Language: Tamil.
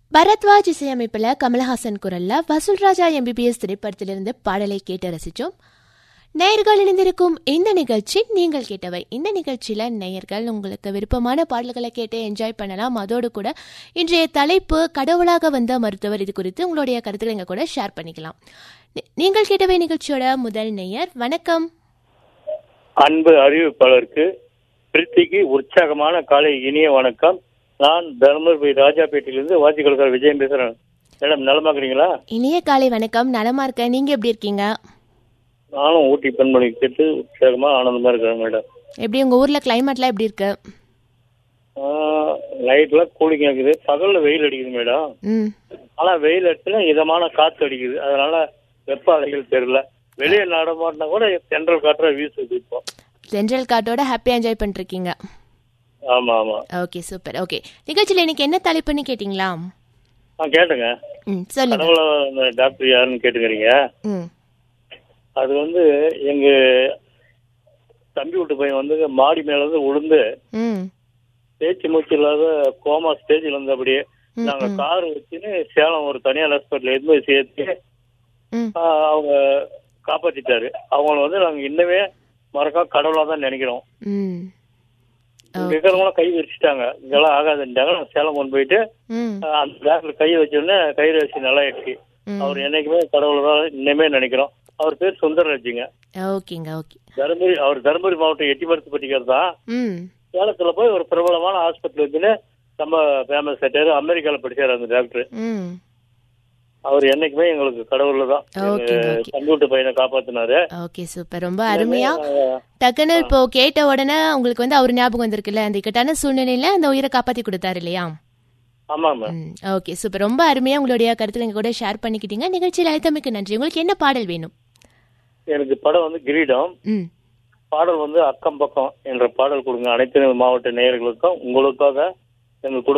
பரத்வாஜ் இசையமைப்பில் கமலஹாசன் குரல்ல வசூல் ராஜா எம்பிபிஎஸ் திரைப்படத்திலிருந்து பாடலை கேட்டு ரசிச்சோம் நேயர்கள் இணைந்திருக்கும் இந்த நிகழ்ச்சி நீங்கள் கேட்டவை இந்த நிகழ்ச்சியில் நேயர்கள் உங்களுக்கு விருப்பமான பாடல்களை கேட்டு என்ஜாய் பண்ணலாம் அதோடு கூட இன்றைய தலைப்பு கடவுளாக வந்த மருத்துவர் இது குறித்து உங்களுடைய கருத்துக்களை எங்க கூட ஷேர் பண்ணிக்கலாம் நி- நீங்கள் கேட்டவை நிகழ்ச்சியோட முதல் நேயர் வணக்கம் அன்பு அறிவிப்பாளருக்கு பிரித்திக்கு உற்சாகமான காலை இனிய வணக்கம் நான் தருமபுரி ராஜாபேட்டையிலிருந்து வாத்திகளுக்கார் விஜயம் பேசுறேன் மேடம் நலமாக்குறீங்களா இனிய காலை வணக்கம் நலமா இருக்கேன் நீங்க எப்படி இருக்கீங்க நானும் ஊட்டி பெண்மணி கேட்டு உற்சாகமா ஆனந்தமா இருக்கிறேன் மேடம் எப்படி உங்க ஊர்ல கிளைமேட்லாம் எப்படி இருக்கு நைட்ல கூலிங் இருக்குது பகல்ல வெயில் அடிக்குது மேடம் ம் ஆனா வெயில் அடிச்சுன்னா இதமான காத்து அடிக்குது அதனால வெப்ப அலைகள் தெரியல வெளியே நடமாட்டினா கூட சென்ட்ரல் காற்றா வீசுது இப்போ சென்ட்ரல் காட்டோட ஹாப்பியாக என்ஜாய் பண்ணிருக்கீங்க ஆமா ஆமா ஓகே சூப்பர் ஓகே நிகழ்ச்சியில் இன்னைக்கு என்ன தலைப்புன்னு கேட்டிங்களா நான் கேட்டேங்க ம் சொல்லுங்க கடவுள அந்த டாக்டர் யாருன்னு கேட்டுக்கிறீங்க ம் அது வந்து எங்க தம்பி வீட்டு பையன் வந்து மாடி மேல இருந்து விழுந்து ம் பேச்சு மூச்சு இல்லாத கோமா ஸ்டேஜ்ல இருந்து அப்படியே ம், நாங்க ம். கார் வச்சுன்னு சேலம் ஒரு தனியார் ஹாஸ்பிட்டல் எடுத்து போய் சேர்த்து ம் ஆஹ், அவங்க காப்பாத்திட்டாரு அவங்கள வந்து நாங்க இன்னமே மறக்கா கடவுளா தான் நினைக்கிறோம் ம் இங்க இருக்கிறவங்களும் கை வச்சுட்டாங்க இதெல்லாம் ஆகாதுன்ட்டாங்க நாங்க சேலம் கொண்டு போயிட்டு ம் ஆஹ், அந்த பேக்ல கை வச்சோடனே கை வச்சு நல்லா ஆயிடுச்சு ம். அவர் என்னைக்குமே கடவுளை தான் இன்னமே நினைக்கிறோம் அவர் பேர் சுந்தரராஜுங்க ஓகேங்க ஓகே தருமபுரி அவர் தருமபுரி மாவட்டம் எட்டிமரத்துப்பட்டிக்கார் தான் ம் சேலத்துல போய் ஒரு பிரபலமான ஹாஸ்பிட்டல் வச்சுன்னு ரொம்ப ஃபேமஸ் ஆயிட்டாரு அமெரிக்கால படிச்சாரு அந்த டாக்டர் ம் அவர் என்னைக்குமே எங்களுக்கு கடவுள்ல தான் Okay, okay. கம்ப்யூட்டர் பையனை காப்பாத்தினாரு ஓகே சூப்பர் ரொம்ப அருமையா டக்குன்னு இப்போ கேட்ட உடனே உங்களுக்கு வந்து அவர் ஞாபகம் வந்திருக்குல்ல அந்த இக்கட்டான சூழ்நிலையில அந்த உயிரை காப்பாத்தி கொடுத்தாரு இல்லையா ஆமா மேம் ம் ஓகே சூப்பர் ரொம்ப அருமையா உங்களுடைய கருத்துக்களை எங்க கூட ஷேர் பண்ணிக்கிட்டீங்க நிகழ்ச்சியில் அழைத்தமைக்கு நன்றி உங்களுக்கு என்ன பாடல் வேணும் எனக்கு படம் வந்து கிரீடம் ம் பாடல் வந்து அக்கம் பக்கம் என்ற பாடல் கொடுங்க அனைத்து மாவட்ட நேயர்களுக்கும் உங்களுக்காக எங்க குடும்ப